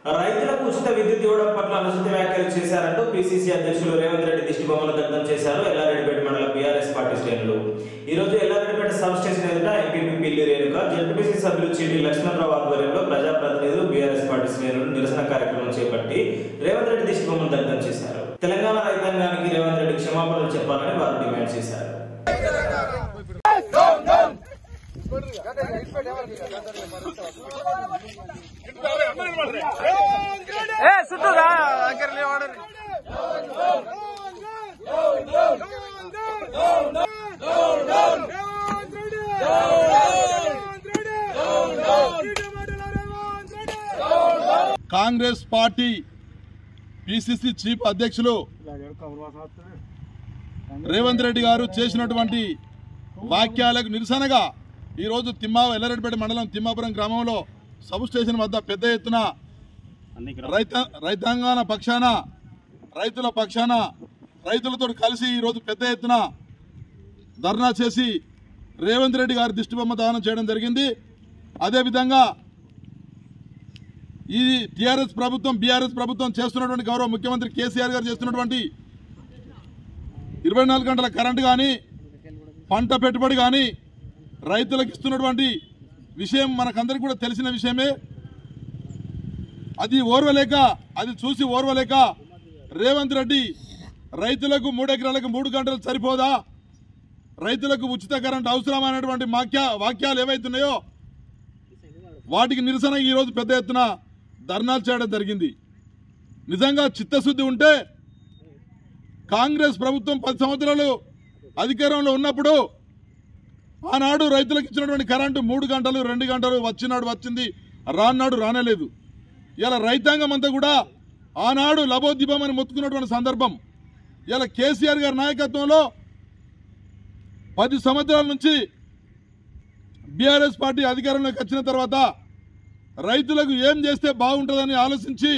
రైతులకు ఉచిత విద్యుత్ ఇవ్వడం పట్ల అనుచిత వ్యాఖ్యలు చేశారంటూ పిసిసి అధ్యక్షులు రేవంత్ రెడ్డి దిష్టి బొమ్మలు దగ్ధం చేశారు ఎల్లారెడ్డిపేట మండల బీఆర్ఎస్ పార్టీ శ్రేణులు ఈ రోజు ఎల్లారెడ్డిపేట సబ్ స్టేషన్ ఎదుట ఎంపీపీ పిల్లి రేణుక జడ్పీటీసీ సభ్యులు చీటి లక్ష్మణరావు ఆధ్వర్యంలో ప్రజాప్రతినిధులు బీఆర్ఎస్ పార్టీ శ్రేణులు నిరసన కార్యక్రమం చేపట్టి రేవంత్ రెడ్డి దిష్టి బొమ్మలు దగ్ధం చేశారు తెలంగాణ రైతాంగానికి రేవంత్ రెడ్డి క్షమాపణలు చెప్పాలని వారు డిమాండ్ చేశారు ఏ చుట్టూ రా దగ్గర లేవాడు కాంగ్రెస్ పార్టీ పిసిసి చీఫ్ అధ్యక్షులు రేవంత్ రెడ్డి గారు చేసినటువంటి వాక్యాలకు నిరసనగా ఈరోజు తిమ్మా ఎల్లారెడ్డిపేట మండలం తిమ్మాపురం గ్రామంలో సబ్ స్టేషన్ వద్ద పెద్ద ఎత్తున రైత రైతాంగాన పక్షాన రైతుల పక్షాన రైతులతో కలిసి ఈరోజు పెద్ద ఎత్తున ధర్నా చేసి రేవంత్ రెడ్డి గారి దిష్టిబొమ్మ దహనం చేయడం జరిగింది అదేవిధంగా ఈ టిఆర్ఎస్ ప్రభుత్వం బీఆర్ఎస్ ప్రభుత్వం చేస్తున్నటువంటి గౌరవ ముఖ్యమంత్రి కేసీఆర్ గారు చేస్తున్నటువంటి ఇరవై నాలుగు గంటల కరెంటు కానీ పంట పెట్టుబడి కానీ రైతులకు ఇస్తున్నటువంటి విషయం మనకందరికీ కూడా తెలిసిన విషయమే అది ఓర్వలేక అది చూసి ఓర్వలేక రేవంత్ రెడ్డి రైతులకు మూడు ఎకరాలకు మూడు గంటలు సరిపోదా రైతులకు ఉచిత కరెంట్ అవసరమైనటువంటి వాక్య వాక్యాలు ఏవైతున్నాయో వాటికి నిరసన ఈరోజు పెద్ద ఎత్తున ధర్నాలు చేయడం జరిగింది నిజంగా చిత్తశుద్ధి ఉంటే కాంగ్రెస్ ప్రభుత్వం పది సంవత్సరాలు అధికారంలో ఉన్నప్పుడు ఆనాడు రైతులకు ఇచ్చినటువంటి కరెంటు మూడు గంటలు రెండు గంటలు వచ్చినాడు వచ్చింది రానాడు రానేలేదు ఇలా రైతాంగం అంతా కూడా ఆనాడు లబోద్దిబమని మొత్తుకున్నటువంటి సందర్భం ఇలా కేసీఆర్ గారి నాయకత్వంలో పది సంవత్సరాల నుంచి బీఆర్ఎస్ పార్టీ అధికారంలోకి వచ్చిన తర్వాత రైతులకు ఏం చేస్తే బాగుంటుందని ఆలోచించి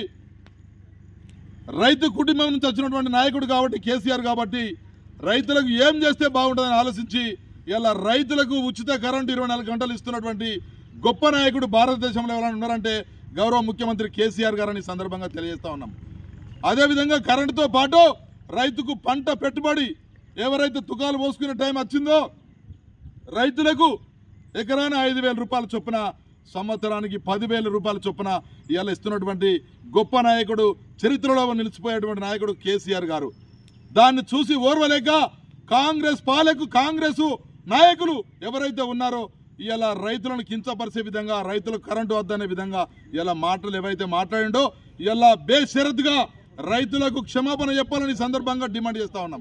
రైతు కుటుంబం నుంచి వచ్చినటువంటి నాయకుడు కాబట్టి కేసీఆర్ కాబట్టి రైతులకు ఏం చేస్తే బాగుంటుందని ఆలోచించి ఇలా రైతులకు ఉచిత కరెంటు ఇరవై నాలుగు గంటలు ఇస్తున్నటువంటి గొప్ప నాయకుడు భారతదేశంలో ఎవరైనా ఉన్నారంటే గౌరవ ముఖ్యమంత్రి కేసీఆర్ గారని ఈ సందర్భంగా తెలియజేస్తా ఉన్నాం అదేవిధంగా కరెంటుతో పాటు రైతుకు పంట పెట్టుబడి ఎవరైతే తుకాలు పోసుకునే టైం వచ్చిందో రైతులకు ఎకరాన ఐదు వేల రూపాయల చొప్పున సంవత్సరానికి పదివేల రూపాయల చొప్పున ఇవాళ ఇస్తున్నటువంటి గొప్ప నాయకుడు చరిత్రలో నిలిచిపోయేటువంటి నాయకుడు కేసీఆర్ గారు దాన్ని చూసి ఓర్వలేక కాంగ్రెస్ పాలకు కాంగ్రెస్ నాయకులు ఎవరైతే ఉన్నారో ఇలా రైతులను కించపరిచే విధంగా రైతులకు కరెంటు వద్దనే విధంగా ఇలా మాటలు ఏవైతే మాట్లాడిండో ఇలా బేషరతుగా రైతులకు క్షమాపణ చెప్పాలని ఈ సందర్భంగా డిమాండ్ చేస్తా ఉన్నాం